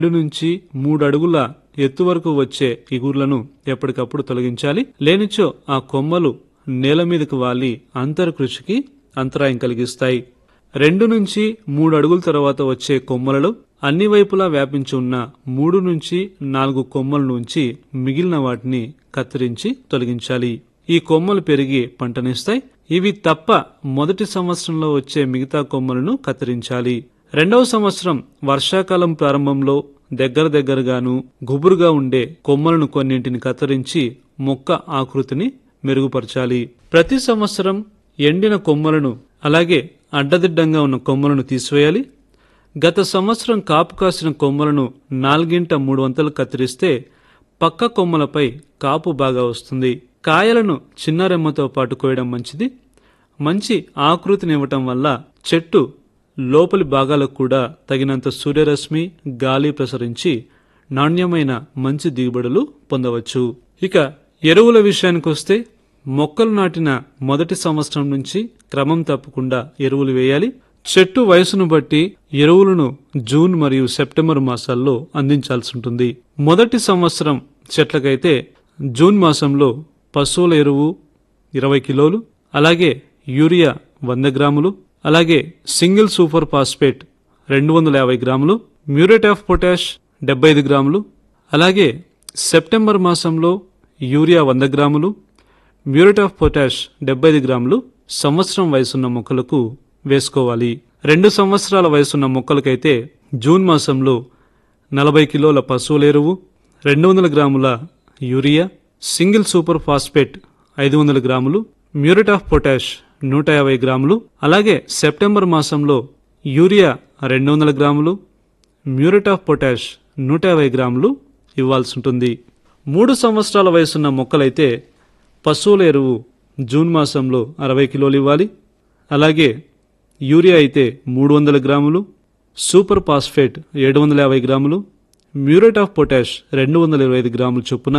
రెండు నుంచి మూడు అడుగుల ఎత్తు వరకు వచ్చే ఇగుర్లను ఎప్పటికప్పుడు తొలగించాలి లేనిచో ఆ కొమ్మలు నేల మీదకు వాలి అంతర్కృషికి అంతరాయం కలిగిస్తాయి రెండు నుంచి మూడు అడుగుల తర్వాత వచ్చే కొమ్మలలో అన్ని వైపులా వ్యాపించి ఉన్న మూడు నుంచి నాలుగు కొమ్మల నుంచి మిగిలిన వాటిని కత్తిరించి తొలగించాలి ఈ కొమ్మలు పెరిగి పంటనిస్తాయి ఇవి తప్ప మొదటి సంవత్సరంలో వచ్చే మిగతా కొమ్మలను కత్తిరించాలి రెండవ సంవత్సరం వర్షాకాలం ప్రారంభంలో దగ్గర దగ్గరగాను గుబురుగా ఉండే కొమ్మలను కొన్నింటిని కత్తిరించి మొక్క ఆకృతిని మెరుగుపరచాలి ప్రతి సంవత్సరం ఎండిన కొమ్మలను అలాగే అడ్డదిడ్డంగా ఉన్న కొమ్మలను తీసివేయాలి గత సంవత్సరం కాపు కాసిన కొమ్మలను నాలుగింట మూడు వంతలు కత్తిరిస్తే పక్క కొమ్మలపై కాపు బాగా వస్తుంది కాయలను చిన్న రెమ్మతో పాటు కోయడం మంచిది మంచి ఆకృతినివ్వటం వల్ల చెట్టు లోపలి భాగాలకు కూడా తగినంత సూర్యరశ్మి గాలి ప్రసరించి నాణ్యమైన మంచి దిగుబడులు పొందవచ్చు ఇక ఎరువుల విషయానికి వస్తే మొక్కలు నాటిన మొదటి సంవత్సరం నుంచి క్రమం తప్పకుండా ఎరువులు వేయాలి చెట్టు వయసును బట్టి ఎరువులను జూన్ మరియు సెప్టెంబర్ మాసాల్లో అందించాల్సి ఉంటుంది మొదటి సంవత్సరం చెట్లకైతే జూన్ మాసంలో పశువుల ఎరువు ఇరవై కిలోలు అలాగే యూరియా వంద గ్రాములు అలాగే సింగిల్ సూపర్ ఫాస్ఫేట్ రెండు వందల యాభై గ్రాములు మ్యూరేట్ ఆఫ్ పొటాష్ డెబ్బై ఐదు గ్రాములు అలాగే సెప్టెంబర్ మాసంలో యూరియా వంద గ్రాములు మ్యూరేట్ ఆఫ్ పొటాష్ డెబ్బై ఐదు గ్రాములు సంవత్సరం వయసున్న మొక్కలకు వేసుకోవాలి రెండు సంవత్సరాల వయసున్న మొక్కలకైతే జూన్ మాసంలో నలభై కిలోల పశువుల ఎరువు రెండు వందల గ్రాముల యూరియా సింగిల్ సూపర్ ఫాస్ఫేట్ ఐదు వందల గ్రాములు మ్యూరేట్ ఆఫ్ పొటాష్ నూట యాభై గ్రాములు అలాగే సెప్టెంబర్ మాసంలో యూరియా రెండు వందల గ్రాములు మ్యూరేట్ ఆఫ్ పొటాష్ నూట యాభై గ్రాములు ఇవ్వాల్సి ఉంటుంది మూడు సంవత్సరాల వయసున్న మొక్కలైతే పశువుల ఎరువు జూన్ మాసంలో అరవై కిలోలు ఇవ్వాలి అలాగే యూరియా అయితే మూడు వందల గ్రాములు సూపర్ ఫాస్ఫేట్ ఏడు వందల యాభై గ్రాములు మ్యూరేట్ ఆఫ్ పొటాష్ రెండు వందల ఇరవై ఐదు గ్రాముల చొప్పున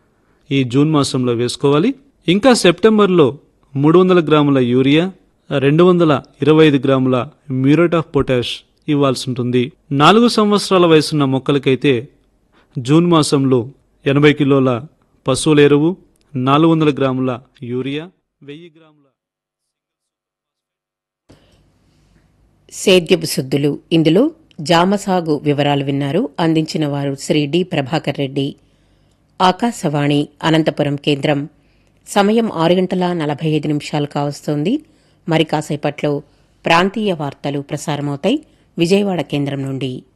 ఈ జూన్ మాసంలో వేసుకోవాలి ఇంకా సెప్టెంబర్లో మూడు వందల గ్రాముల యూరియా రెండు వందల ఇరవై ఐదు గ్రాముల మ్యూరేట్ ఆఫ్ పొటాష్ ఇవ్వాల్సి ఉంటుంది నాలుగు సంవత్సరాల వయసున్న మొక్కలకైతే జూన్ మాసంలో ఎనభై కిలోల పశువుల ఎరువు నాలుగు వందల గ్రాముల యూరియా వెయ్యి గ్రాముల సేద్యపు శుద్ధులు ఇందులో జామ సాగు వివరాలు విన్నారు అందించిన వారు శ్రీ డి ప్రభాకర్ రెడ్డి ఆకాశవాణి అనంతపురం కేంద్రం సమయం ఆరు గంటల నలభై ఐదు నిమిషాలు కావస్తోంది మరి కాసేపట్లో ప్రాంతీయ వార్తలు ప్రసారమవుతాయి విజయవాడ కేంద్రం నుండి